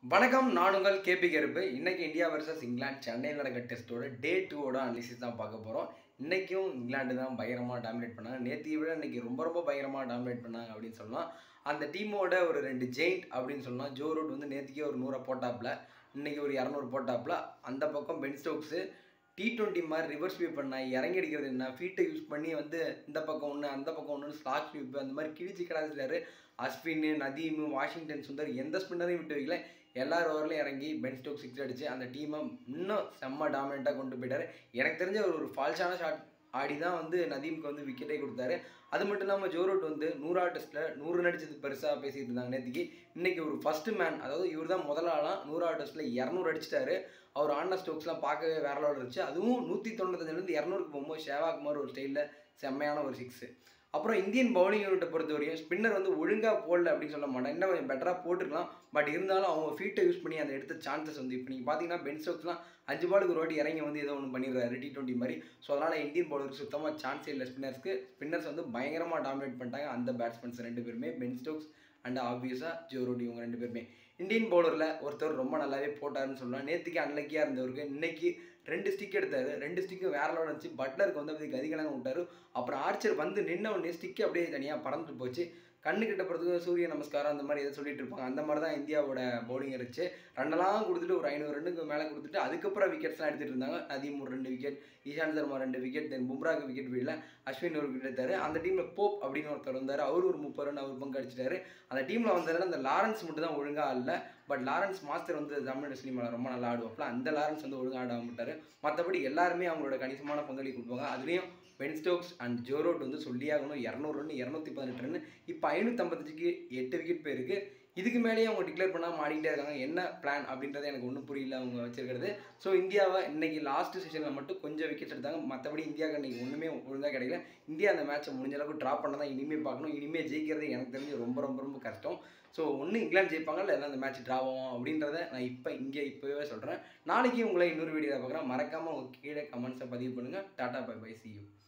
வணக்கம் நான் உங்கள் கேபி கருப்பு இன்னைக்கு இந்தியா வர்சஸ் இங்கிலாந்து சென்னையில் நடக்க டெஸ்ட்டோட டே டூவோட அனாலிசிஸ் தான் பார்க்க போகிறோம் இன்னைக்கும் இங்கிலாந்து தான் பயங்கரமாக டாமினேட் பண்ணாங்க நேற்றைய விட இன்னைக்கு ரொம்ப ரொம்ப பயங்கரமாக டாமினேட் பண்ணாங்க அப்படின்னு சொல்லலாம் அந்த டீமோட ஒரு ரெண்டு ஜெயிண்ட் அப்படின்னு சொல்லலாம் ஜோ ரூட் வந்து நேற்றுக்கே ஒரு நூறை போட்டாப்புல இன்னைக்கு ஒரு இரநூறு போட்டாப்புல அந்த பக்கம் பென் ஸ்டோக்ஸு டி டுவெண்ட்டி மாதிரி ரிவர்ஸ் ஸ்வீப் பண்ண இறங்கி அடிக்கிறது என்ன ஃபீட்டை யூஸ் பண்ணி வந்து இந்த பக்கம் ஒன்று அந்த பக்கம் ஒன்று ஸ்லாக் ஸ்வீப் அந்த மாதிரி கிழிச்சு கிடாசிலாரு அஸ்வின் நதீம் வாஷிங்டன் சுந்தர் எந்த ஸ்பின்னரையும் விட்டு வைக்கல எல்லா ஓவர்லையும் இறங்கி பென் ஸ்டோக் சிக்ஸ் அடிச்சு அந்த டீமை இன்னும் செம்ம டாமினண்ட்டாக கொண்டு போயிட்டாரு எனக்கு தெரிஞ்ச ஒரு ஒரு ஃபால்ஸான ஷாட் ஆடி தான் வந்து நதீமுக்கு வந்து விக்கெட்டே கொடுத்தாரு அது மட்டும் இல்லாமல் ஜோரோட் வந்து நூறா டெஸ்ட்டில் நூறு நடிச்சது பெருசாக பேசிட்டு இருந்தாங்க நேற்றுக்கு இன்னைக்கு ஒரு ஃபர்ஸ்ட் மேன் அதாவது இவர் தான் முதல் ஆளாம் நூறா டெஸ்ட்டில் இரநூறு அடிச்சிட்டாரு அவர் ஆடின ஸ்டோக்ஸ்லாம் பார்க்கவே வேற லெவலில் இருந்துச்சு அதுவும் நூற்றி தொண்ணூத்தஞ்சுலேருந்து இரநூறுக்கு போகும்போது ஷேவாகுமார் ஒரு ஸ்டைலில் செம்மையான ஒரு சிக்ஸு அப்புறம் இந்தியன் பவுலிங் யூனிட்டை பொறுத்தவரையும் ஸ்பின்னர் வந்து ஒழுங்காக போடல அப்படின்னு சொல்ல மாட்டேன் இன்னும் கொஞ்சம் பெட்டராக போட்டுருக்கலாம் பட் இருந்தாலும் அவங்க ஃபீட்டை யூஸ் பண்ணி அந்த எடுத்த சான்சஸ் வந்து இப்போ நீங்கள் பார்த்தீங்கன்னா பென் ஸ்டோக்ஸ்லாம் அஞ்சு பாலுக்கு ஒரு வாட்டி இறங்கி வந்து ஏதோ ஒன்று பண்ணிடுறாரு டி டுவெண்ட்டி மாதிரி ஸோ அதனால் இந்தியன் பவுலருக்கு சுத்தமாக சான்ஸே இல்லை ஸ்பின்னர்ஸ்க்கு ஸ்பின்னர்ஸ் வந்து பயங்கரமாக டாமினேட் பண்ணிட்டாங்க அந்த பேட்ஸ்மேன்ஸ் ரெண்டு பேருமே பென் ஸ்டோக்ஸ் அண்ட் ஆப்வியஸாக ஜோரோடி இவங்க ரெண்டு பேருமே இந்தியன் பவுலரில் ஒருத்தர் ரொம்ப நல்லாவே போட்டாருன்னு சொல்லலாம் நேற்றுக்கு அன்லக்கியாக இருந்தவருக்கு இன்னைக்கு ரெண்டு ஸ்டிக் எடுத்தாரு ரெண்டு ஸ்டிக்கும் வேற லெவல் இருந்துச்சு பட்லருக்கு வந்து அப்படியே கதிகலங்க விட்டாரு அப்புறம் ஆர்ச்சர் வந்து நின்ன உடனே ஸ்டிக்கு அப்படியே தனியாக பறந்துட்டு போச்சு கண்ணு கிட்ட போகிறதுக்கு சூரிய நமஸ்காரம் அந்த மாதிரி எதை சொல்லிட்டு இருப்பாங்க அந்த மாதிரி தான் இந்தியாவோட பவுலிங் இருந்துச்சு ரன்னெல்லாம் கொடுத்துட்டு ஒரு ஐநூறு ரன்னுக்கு மேலே கொடுத்துட்டு அதுக்கப்புறம் விக்கெட்ஸ்லாம் எடுத்துட்டு இருந்தாங்க நதீம் ஒரு ரெண்டு விக்கெட் ஈஷான் சர்மா ரெண்டு விக்கெட் தென் பும்ராக்கு விக்கெட் வீடல அஸ்வின் ஒரு விக்கெட் எடுத்தாரு அந்த டீமில் போப் அப்படின்னு ஒருத்தர் வந்தார் அவர் ஒரு முப்பது ரன் அவர் பங்கு அடிச்சிட்டாரு அந்த டீமில் வந்ததில் அந்த லாரன்ஸ் மட்டும் தான் ஒழுங்காக இல்லை பட் லாரன்ஸ் மாஸ்டர் வந்து தமிழ் சினிமாவில் ரொம்ப நல்லா ஆடுவாப்பில் அந்த லாரன்ஸ் வந்து ஒழுங்காக ஆட மாட்டார் மற்றபடி எல்லாருமே அவங்களோட கணிசமான பங்களிப்பு கொடுப்பாங்க அதுலேயும் பென் ஸ்டோக்ஸ் அண்ட் ஜோரோட் வந்து சொல்லியாகணும் இரநூறு ரன் இரநூத்தி பதினெட்டு ரன் இப்போ ஐநூற்றம்பத்தஞ்சுக்கு எட்டு விக்கெட் போயிருக்கு இதுக்கு மேலேயே அவங்க டிக்ளேர் பண்ணாமல் ஆடிக்கிட்டே இருக்காங்க என்ன பிளான் அப்படின்றது எனக்கு ஒன்றும் புரியல அவங்க வச்சிருக்கிறது ஸோ இந்தியாவை இன்னைக்கு லாஸ்ட் செஷனில் மட்டும் கொஞ்சம் விக்கெட்ஸ் எடுத்தாங்க மற்றபடி இந்தியாவுக்கு இன்னைக்கு ஒன்றுமே ஒழுங்காக கிடைக்கல இந்தியா அந்த மேட்சை முடிஞ்ச அளவுக்கு ட்ராப் பண்ண தான் இனிமேல் பார்க்கணும் இனிமேல் ஜெயிக்கிறது எனக்கு தெரிஞ்சு ரொம்ப ரொம்ப ரொம்ப கஷ்டம் ஸோ ஒன்று இங்கிலாந்து ஜெயிப்பாங்க இல்லை அந்த மேட்ச் ட்ரா ஆகும் அப்படின்றத நான் இப்போ இங்கே இப்போவே சொல்கிறேன் நாளைக்கு உங்களை இன்னொரு வீடியோவில் பார்க்குறேன் மறக்காமல் உங்கள் கீழே கமெண்ட்ஸை பதிவு பண்ணுங்கள் tata bye bye see you